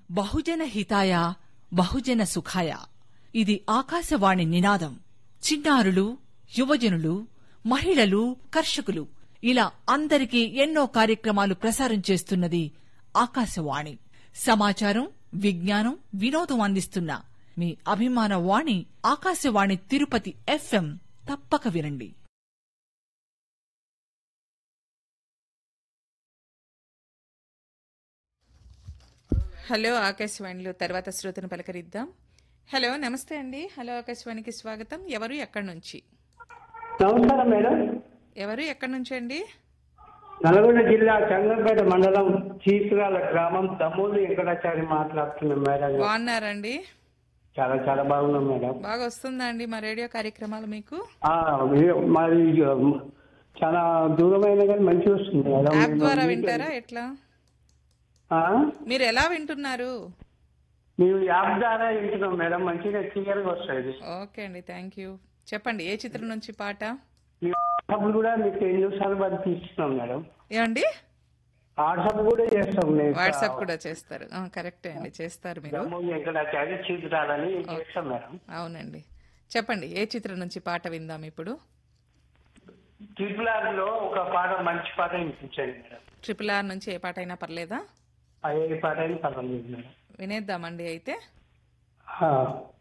బహుజన హితాయ బహుజన సుఖాయ ఇది ఆకాశవాణి నినాదం చిన్నారులు యువజనులు మహిళలు కర్షకులు ఇలా అందరికీ ఎన్నో కార్యక్రమాలు ప్రసారం చేస్తున్నది ఆకాశవాణి సమాచారం విజ్ఞానం వినోదం అందిస్తున్న మీ అభిమాన వాణి ఆకాశవాణి తిరుపతి ఎఫ్ఎం తప్పక వినండి హలో ఆకాశవాణిలో తర్వాత శ్రోతను పలకరిద్దాం హలో నమస్తే అండి హలో ఆకాశవాణికి స్వాగతం ఎవరు ఎక్కడి నుంచి నమస్కారం మేడం ఎవరు ఎక్కడి నుంచి అండి నల్గొండ జిల్లా చంద్రంపేట మండలం చీసురాల గ్రామం దమ్మూరు వెంకటాచారి మాట్లాడుతున్నాం మేడం బాగున్నారండి చాలా చాలా బాగున్నాం మేడం బాగా వస్తుందా అండి మా రేడియో కార్యక్రమాలు మీకు ఆ, ఏ- మరి చాలా దూరమైన కానీ మంచిగా వస్తుంది మేడం యాప్ మేము ద్వారా మీకు- వింటారా ఎట్లా ఆ? మీరు ఎలా వింటున్నారు మేము యాప్ ద్వారా వింటున్నాం మేడం మంచిగా క్లియర్గా వస్తుంది ఓకే అండి థ్యాంక్ యూ చెప్పండి ఏ చిత్రం నుంచి పాట మీ వాట్సాప్ కూడా మీకు ఎన్ని నిమిషాలు బట్టి తీస్తున్నాం మేడం ఏమండి వాట్సాప్ కూడా చేస్తాం మేము వాట్సాప్ కూడా చేస్తారు ఆ, కరెక్టే అండి చేస్తారు మీరు దమ్మూరు వెంకటాచారి చీసురాలని చేస్తాం మేడం అవునండి చెప్పండి ఏ చిత్రం నుంచి పాట విందాం ఇప్పుడు ట్రిపుల్ ఆర్ లో ఒక పాట మంచి పాట వినిపించండి మేడం ట్రిపుల్ ఆర్ నుంచి ఏ పాట అయినా పర్లేదా ఆ ఏ పాట అయినా పర్వాలేదు మేడం వినేద్దామండి అయితే ఆ,